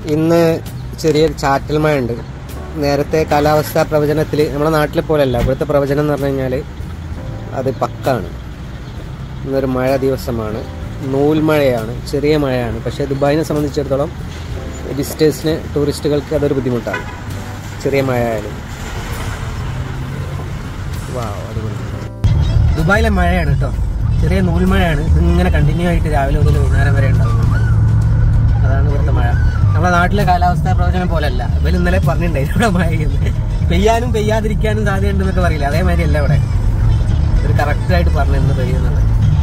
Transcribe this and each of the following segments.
ഇന്ന് ചെറിയൊരു ചാറ്റൽ മഴ ഉണ്ട് നേരത്തെ കാലാവസ്ഥാ പ്രവചനത്തിൽ നമ്മുടെ നാട്ടിലെ പോലെയല്ല ഇവിടുത്തെ പ്രവചനം എന്ന് പറഞ്ഞു കഴിഞ്ഞാൽ അത് പക്കാണ് ഇന്നൊരു മഴ ദിവസമാണ് നൂൽ മഴയാണ് ചെറിയ മഴയാണ് പക്ഷേ ദുബായിനെ സംബന്ധിച്ചിടത്തോളം വിസിറ്റേഴ്സിന് ടൂറിസ്റ്റുകൾക്ക് അതൊരു ബുദ്ധിമുട്ടാണ് ചെറിയ മഴ ആയാലും വാവ്, അടിപൊളി. ദുബായിലെ മഴയാണ് കേട്ടോ ചെറിയ നൂൽമഴയാണ് ഇതിങ്ങനെ കണ്ടിന്യൂ ആയിട്ട് രാവിലെ മുതൽ വൈകുന്നേരം വരെ ഉണ്ടാകുന്നുണ്ട് അതാണ് ഇവിടുത്തെ മഴ നമ്മുടെ നാട്ടിലെ കാലാവസ്ഥാ പ്രവചനം പോലല്ല ഇവർ ഇന്നലെ പറഞ്ഞിട്ടുണ്ടായി ഇവിടെ മഴ പെയ്യുന്നത് പെയ്യാനും പെയ്യാതിരിക്കാനും സാധ്യതയുണ്ട് എന്നൊക്കെ പറയില്ല അതേമാതിരി അല്ല ഇവിടെ ഒരു കറക്റ്റായിട്ട് പറഞ്ഞു ഇന്ന് പെയ്യുന്നത്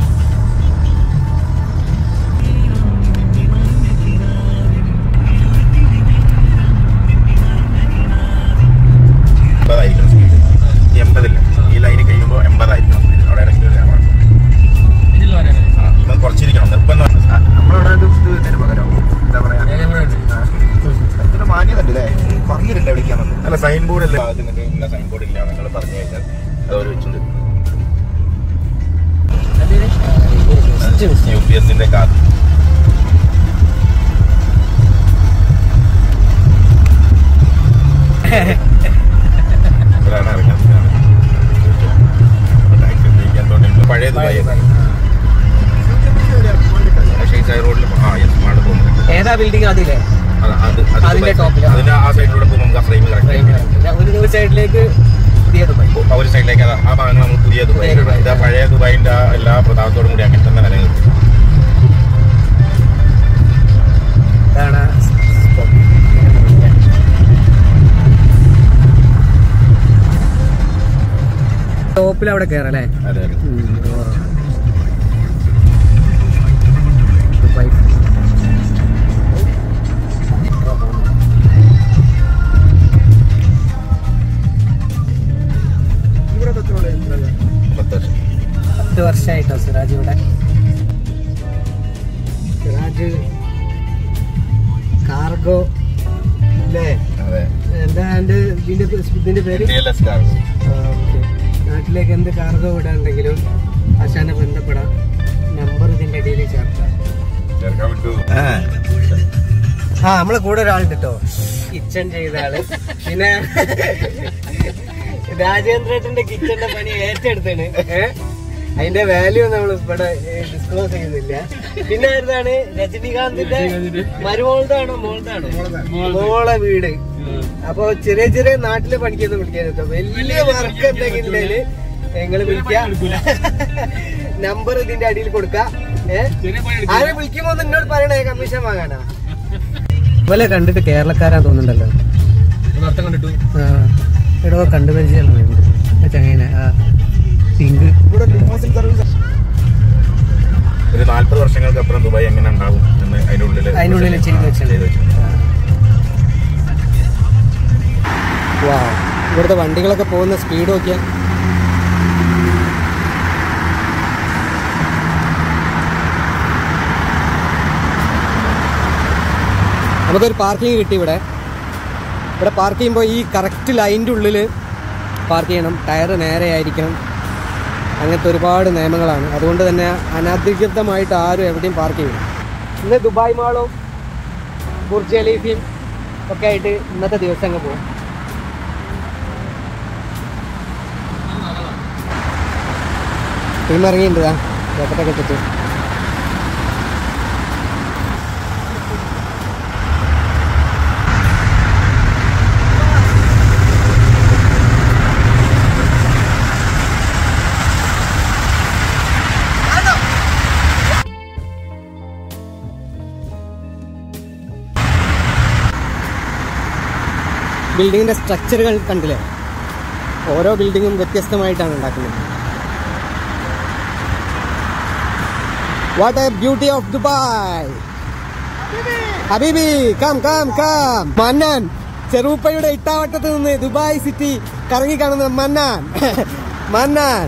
എൺപതായിരിക്കണം സ്പീഡ് എൺപതില്ല ഈ ലൈന് കഴിയുമ്പോൾ എൺപതായിരിക്കണം സ്പീഡ് അവിടെ സ്പീഡ് ക്യാമറ ആ ഇപ്പം കുറച്ചിരിക്കണം നിർബന്ധം നമ്മളവിടെ ഇത് ഇതിന് പകരം എന്താ പറയാ ഇതിന് മാന്യത ഉണ്ട് അല്ലേ പറഞ്ഞിട്ടുണ്ട് വിളിക്കാമെന്ന് അല്ല സൈൻ ബോർഡ് അല്ലേ ഭാഗത്ത് നിങ്ങൾക്ക് ഇന്ന സൈൻ ബോർഡ് ഇല്ല നിങ്ങൾ പറഞ്ഞു കഴിഞ്ഞാൽ അത് അവർ വെച്ചിട്ടുണ്ട് യു പി എസിന്റെ കാർഡ് ഇവിടെയാണ് ഇറങ്ങാൻ ടാക്സി ഉപയോഗിക്കാൻ തോന്നുന്നു പഴയ ദുബായ് ഷെയ്സായി റോഡിൽ ആ യെസ് മാട് പോകുന്നുണ്ട് ഏതാ ബിൽഡിംഗ് അതില്ലേ അത് അത് അത് അതിന്റെ ദുബായ്. ടോപ്പിലാ? അതിന്റെ ആ സൈഡിലൂടെ പോകുമ്പോൾ നമുക്ക് ആ ഫ്രെയിം കറക്റ്റ് ഒരു ഒരു സൈഡിലേക്ക് പുതിയ ദുബായ് ആ ഒരു സൈഡിലേക്ക് അതാ ആ ഭാഗങ്ങൾ നമ്മൾ പുതിയ ദുബായ് പുതിയ ദുബായ്. ഇതാ പഴയ ദുബായിന്റെ ആ എല്ലാ പ്രതാപത്തോടും കൂടി അങ്ങനെ തന്നെ നിലനിൽക്കും ഇതാണ് ടോപ്പിൽ അവിടെ കയറാം അല്ലേ അതെ അതെ ദുബായ് പത്ത് വർഷം പത്ത് വർഷമായിട്ടോ സിറാജ് ഇവിടെ സിറാജ് കാർഗോ അല്ലേ അതെ എന്താ എൻ്റെ ഇതിന്റെ ഇതിന്റെ പേര് TLS cars. ഓക്കെ നാട്ടിലേക്ക് എന്ത് കാർഗോ വിടാണ്ടെങ്കിലും ആശാനെ ബന്ധപ്പെടാം നമ്പർ ഇതിന്റെ അടിയിൽ ചേർക്കാം ചേർക്കാൻ വിട്ടു ആ നമ്മളെ കൂടെ ഒരാളുണ്ട് കേട്ടോ കിച്ചൺ ചെയ്ത ആള് പിന്നെ രാജേന്ദ്രേട്ടന്റെ കിച്ചന്റെ പണി ഏറ്റെടുത്താണ് ഏഹ് അതിന്റെ വാല്യൂ നമ്മൾ ഇവിടെ ഡിസ്ക്ലോസ് ചെയ്യുന്നില്ല പിന്നെ ആരുതാണ് രജനീകാന്തിന്റെ മരുമോളതാണോ മോളതാണോ മോളെ വീട് അപ്പൊ ചെറിയ ചെറിയ നാട്ടിലെ പണിക്കൊന്നും വിളിക്കാൻ കേട്ടോ വലിയ വർക്ക് എന്തെങ്കിലും ഉണ്ടെങ്കില് നിങ്ങൾ വിളിക്കാം നമ്പർ ഇതിന്റെ അടിയിൽ കൊടുക്കാം ഏഹ് ആരെ വിളിക്കുമ്പോ ഒന്ന് എന്നോട് പറയണേ കമ്മീഷൻ വാങ്ങാനാ ഇവലെ കണ്ടിട്ട് കേരളക്കാരാ തോന്നുന്നുണ്ടല്ലോ ആ എടോ കണ്ടു പരിചയമുണ്ട് ചങ്ങനെ ആ പിങ്ക് ഒരു നാല്പത് വർഷങ്ങൾക്ക് അപ്പുറം ദുബായ് എങ്ങനെ ഉണ്ടാവും എന്ന് അതിന്റെ ഉള്ളിൽ അതിന്റെ ഉള്ളിൽ ചെയ്ത് വെച്ചിട്ടുണ്ട് വാ ഇവിടുത്തെ വണ്ടികളൊക്കെ പോകുന്ന സ്പീഡ് നോക്കിയാൽ നമുക്കൊരു പാർക്കിംഗ് കിട്ടി ഇവിടെ ഇവിടെ പാർക്ക് ചെയ്യുമ്പോൾ ഈ കറക്റ്റ് ലൈനിൻ്റെ ഉള്ളിൽ പാർക്ക് ചെയ്യണം ടയർ നേരെ ആയിരിക്കണം അങ്ങനത്തെ ഒരുപാട് നിയമങ്ങളാണ് അതുകൊണ്ട് തന്നെ അനധികൃതമായിട്ട് ആരും എവിടെയും പാർക്ക് ചെയ്യും ഇന്ന് ദുബായ് മാളും ബുർജ് ഖലീഫയും ഒക്കെ ആയിട്ട് ഇന്നത്തെ ദിവസം അങ്ങ് പോകും ടീം ഇറങ്ങിയിട്ടുണ്ട് ജാക്കറ്റൊക്കെ ഇട്ടിട്ട് ബിൽഡിങ്ങിന്റെ സ്ട്രക്ചറുകൾ കണ്ടില്ലേ ഓരോ ബിൽഡിങ്ങും വ്യത്യസ്തമായിട്ടാണ് ഉണ്ടാക്കുന്നത് what a beauty of Dubai ഹബീബി കം കം കം മന്നാൻ ചെറുപ്പയുടെ ഇട്ടാവട്ടത്ത് നിന്ന് ദുബായ് സിറ്റി കറങ്ങി കാണുന്ന മന്നാൻ മന്നാൻ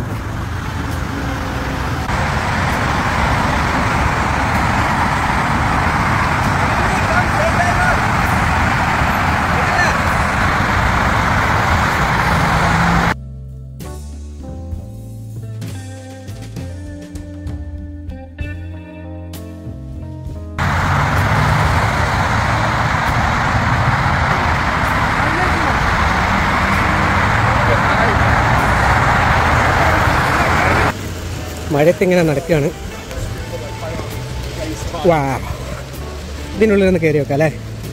മഴയത്ത് ഇങ്ങനെ നടക്കുകയാണ് വാ ഇതിനുള്ളിൽ ഒന്ന് കയറി വെക്കാം അല്ലേ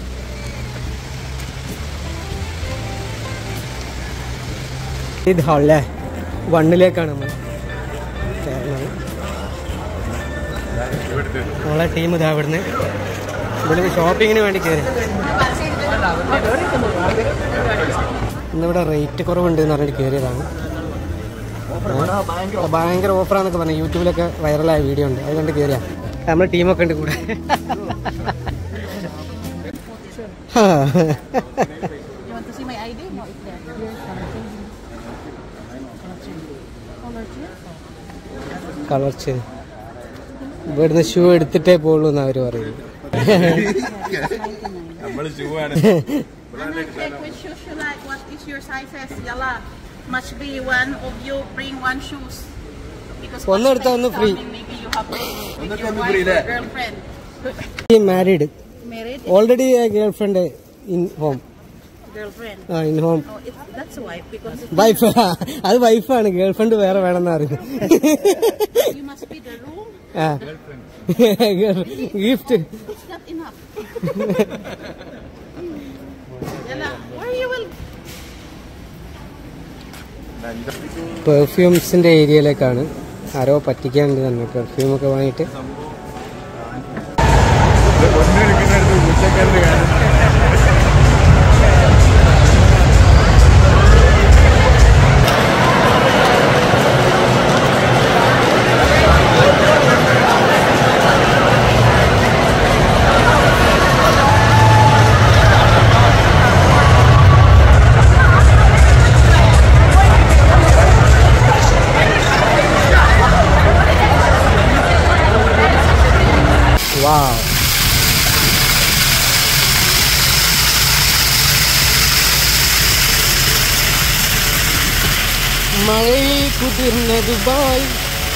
ഇത് ഹാളല്ലേ വണ്ണിലേക്കാണ് നമ്മൾ ചേർന്നത് നമ്മളെ ടീം ഇതാ ഇവിടുന്ന് ഇവിടുന്ന് ഷോപ്പിങ്ങിന് വേണ്ടി കയറി ഇന്നിവിടെ റേറ്റ് കുറവുണ്ട് എന്ന് പറഞ്ഞിട്ട് കയറിയതാണ് ഏ? ഭയങ്കര ഓഫറാന്നൊക്കെ പറഞ്ഞു യൂട്യൂബിലൊക്കെ വൈറലായ വീഡിയോ ഉണ്ട് അത് കണ്ട് കയറിയാ നമ്മളെ ടീമൊക്കെ ഉണ്ട് കൂടെ You want to see my ID? No, it's there. Colour change ഇവിടുന്ന് ഷൂ എടുത്തിട്ടേ പോകുള്ളൂ എന്ന് അവർ പറയുന്നത് നമ്മള് ഷൂ ആണ് And then check which shoes you like. What is your sizes? Yala. Must be one of you bring one shoes. Because ഒന്ന് എടുത്താ ഒന്ന് next free. time Maybe you have to with your wife or girlfriend. Married Married? Already girlfriend in home Girlfriend. ആ in home Oh, it's, that's wife because it's wife അത് വൈഫാണ് girl friend വേറെ വേണമെന്ന് അറിയുന്നത് you must be the room. ആ gift It's not enough. Yala. Where you will പെർഫ്യൂംസിന്റെ ഏരിയയിലേക്കാണ് ആരോ പറ്റിക്കാണ്ട് തന്നെ പെർഫ്യൂം ഒക്കെ വാങ്ങിയിട്ട് വാവ് മഴയിൽ കുതിർന്ന ദുബായ്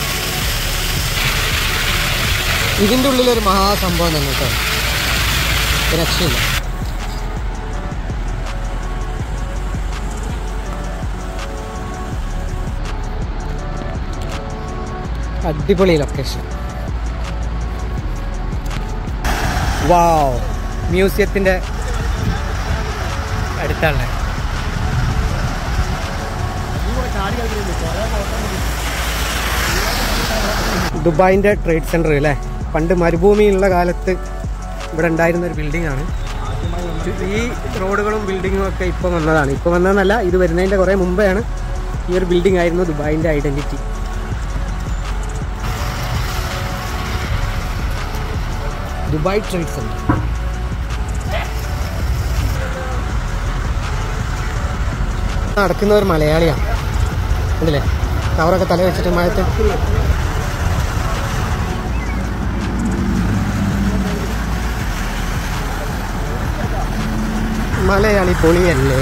ഇതിന്റെ ഉള്ളിലൊരു മഹാസംഭവം തന്നെ കേട്ടോ ഒരു രക്ഷയില്ല അടിപൊളി ലൊക്കേഷൻ വാവ് മ്യൂസിയത്തിന്റെ അടുത്താണ് ദുബായിന്റെ ട്രേഡ് സെന്റർ അല്ലേ പണ്ട് മരുഭൂമിയുള്ള കാലത്ത് ഇവിടെ ഉണ്ടായിരുന്ന ഒരു ബിൽഡിംഗ് ആണ് ഈ റോഡുകളും ബിൽഡിങ്ങും ഒക്കെ ഇപ്പം വന്നതാണ് ഇപ്പം വന്നതെന്നല്ല ഇത് വരുന്നതിന്റെ കുറെ മുമ്പെയാണ് ഈ ഒരു ബിൽഡിംഗ് ആയിരുന്നു ദുബായിന്റെ ഐഡന്റിറ്റി ദുബായ് ട്രേഡ് സെന്റർ നടക്കുന്ന ഒരു മലയാളിയാണ് ഉണ്ടല്ലേ കവറൊക്കെ തല വെച്ചിട്ട് മഴത്ത് മലയാളി പൊളിയല്ലേ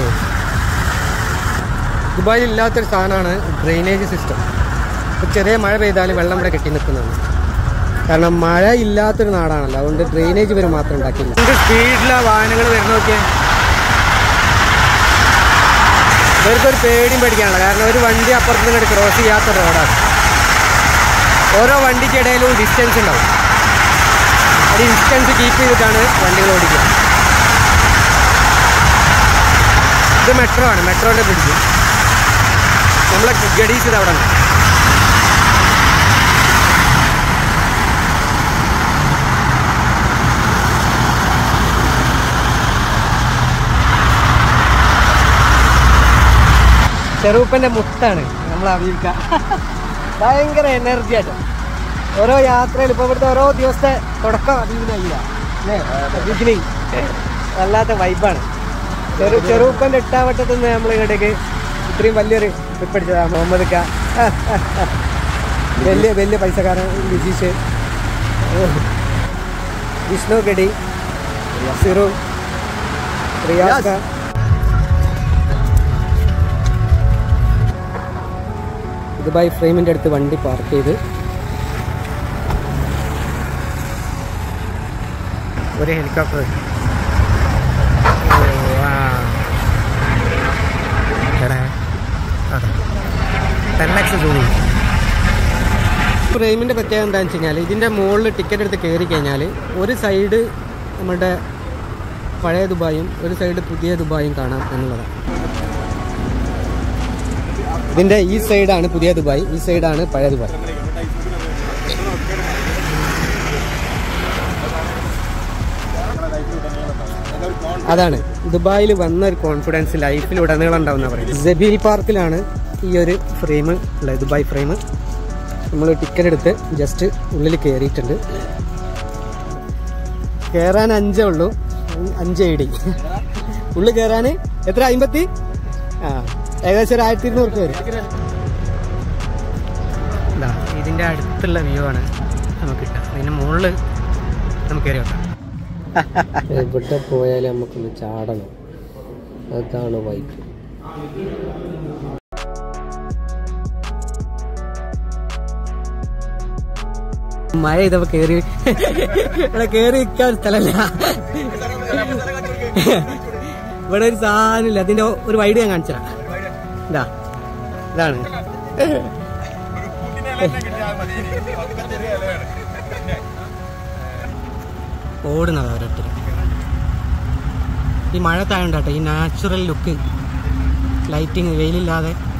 ദുബായിൽ ഇല്ലാത്തൊരു സാധനമാണ് ഡ്രെയിനേജ് സിസ്റ്റം ഇപ്പൊ ചെറിയ മഴ പെയ്താലും വെള്ളം ഇവിടെ കെട്ടി നിൽക്കുന്നതാണ് കാരണം മഴ ഇല്ലാത്തൊരു നാടാണല്ലോ അതുകൊണ്ട് ഡ്രെയിനേജ് ഇവർ മാത്രം ഉണ്ടാക്കില്ല എന്ത് സ്പീഡിലാണ് വാഹനങ്ങൾ വരുന്ന നോക്കിയേ ഇവർക്കൊരു പേടിയും പേടിക്കാനുള്ള കാരണം ഒരു വണ്ടി അപ്പുറത്ത് നിന്ന് ക്രോസ് ചെയ്യാത്ത റോഡാണ് ഓരോ വണ്ടിക്കിടയിലും ഡിസ്റ്റൻസ് ഉണ്ടാവും ആ ഡിസ്റ്റൻസ് കീപ്പ് ചെയ്തിട്ടാണ് വണ്ടികൾ ഓടിക്കുക ഇത് മെട്രോ ആണ് മെട്രോന്റെ ബ്രിഡ്ജ് നമ്മളെ ഗഡീസ് ഇത് അവിടെ ഉണ്ട് ചെറുപ്പന്റെ മുത്താണ് നമ്മൾ അമീർക്ക ഭയങ്കര എനർജി ആയിട്ട് ഓരോ യാത്രയിൽ ഇപ്പൊ ഇവിടുത്തെ ഓരോ ദിവസത്തെ തുടക്കം അബീബിനായില്ല അല്ലേ ബിഗിനിങ് വല്ലാത്ത വൈബാണ് ചെറു ചെറുപ്പന്റെ എട്ടാവട്ടത്തിൽ നിന്ന് നമ്മൾ ഇങ്ങോട്ടേക്ക് ഇത്രയും വലിയൊരു ട്രിപ്പ് അടിച്ചതാ മുഹമ്മദ് ക വലിയ വലിയ പൈസക്കാരൻ വിജീഷ് വിഷ്ണു ഗഡി സിറു റിയാസ് ഖാൻ ദുബായ് ഫ്രെയിമിന്റെ അടുത്ത് വണ്ടി പാർക്ക് ചെയ്ത് ഒരു ഹെലികോപ്റ്റർ ടെൻ എക്സ് സൂം ഫ്രെയിമിന്റെ പ്രത്യേകത എന്താണെന്ന് വെച്ച് കഴിഞ്ഞാൽ ഇതിന്റെ മുകളിൽ ടിക്കറ്റ് എടുത്ത് കയറി കഴിഞ്ഞാൽ ഒരു സൈഡ് നമ്മുടെ പഴയ ദുബായും ഒരു സൈഡ് പുതിയ ദുബായും കാണാം എന്നുള്ളതാണ് ഇതിന്റെ ഈ സൈഡാണ് പുതിയ ദുബായ് ഈ സൈഡാണ് പഴയ ദുബായ് അതാണ് ദുബായിൽ വന്ന ഒരു കോൺഫിഡൻസ് ലൈഫിൽ ഉടനീളം ഉണ്ടാവുന്ന പറയും ജബീൽ പാർക്കിലാണ് ഈ ഒരു ഫ്രെയിം ഉള്ളത് ദുബായ് ഫ്രെയിം നമ്മൾ ടിക്കറ്റ് എടുത്ത് ജസ്റ്റ് ഉള്ളിൽ കയറിയിട്ടുണ്ട് കയറാൻ അഞ്ചേ ഉള്ളൂ അഞ്ച് ഐ ഡി ഉള്ളിൽ കയറാൻ എത്ര അമ്പത്തി ആ ഏകദേശം ഒരു ആയിരത്തി ഇരുന്നൂറ് രൂപ വരും ഇതാ ഇതിൻ്റെ അടുത്തുള്ള വ്യൂ ആണ് നമുക്ക് കിട്ടുക അതിൻ്റെ മുകളിൽ നമുക്ക് കയറി വെക്കാം എവിടെ പോയാലും നമുക്കൊന്ന് ചാടണം അതാണ് വൈബ് മഴ ഇതപ്പോ കേറി ഇവിടെ കേറി നിൽക്കാൻ സ്ഥലമല്ല ഇവിടെ ഒരു സാധനമില്ല അതിന്റെ ഒരു വൈഡ് ഞാൻ കാണിച്ചാ ഇതാ ഇതാണ് ഓടുന്നത് ഓരോരുത്തർ ഈ മഴ താഴണ്ടാട്ടെ ഈ നാച്ചുറൽ ലുക്ക് ലൈറ്റിങ് വെയിലില്ലാതെ